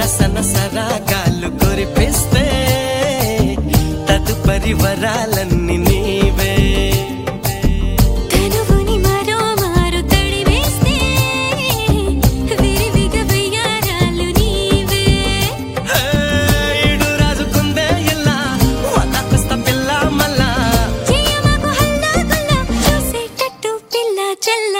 నసన సరాగాలు కురిపిస్తే తదుపరి వరాలన్నీ నీవే కనువుని మరో మారు తడివేస్తే విరివిగా వెయ్యారాలు నీవే హే, ఈడు రాజుకుందే ఇలా వదకొస్త పిల్ల మళ్ళా చేయమాకు హల్లా గుల్లా చూసేటట్టు పిల్ల చల్ల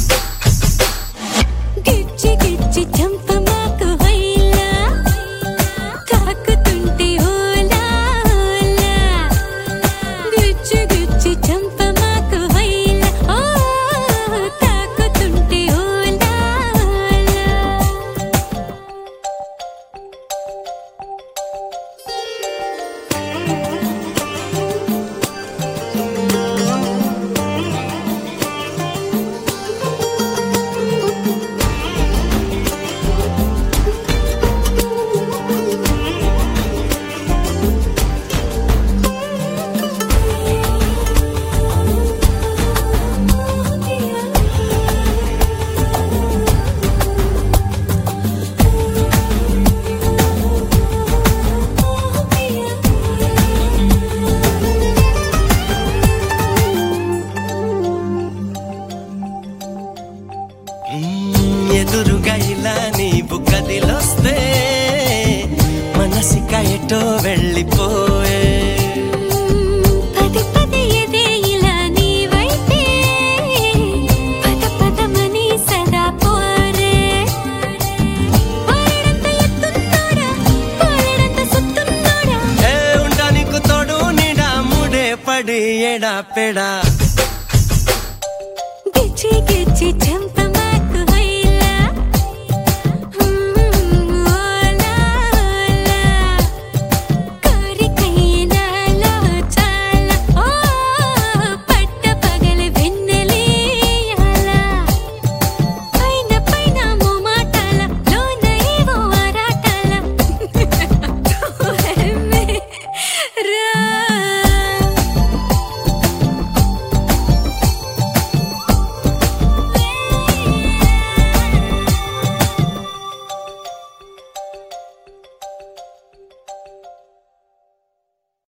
గిచ్చి గిచ్చి చంపమాకు హైలా తాకుతుంటే ఓలా ఓలా గిచ్చి గిచ్చి చంపమాకు హైలా ఓ తాకుతుంటే ఓలా ఓలా మ్మ్, ఎదురుగా ఇలా నీవు కదిలొస్తే మనసిక ఎటో వెళ్ళిపోయే పది పది ఎదే ఇలా నీ వైపే పద పదమని సదా పోరే పోరెడంత ఎత్తున్నోడా పోరెడంత సుత్తున్నోడా ఏ ఉంటా నీకు తోడు నీడా ముడే పడి ఎడా పెడా గిచ్చి గిచ్చి చంప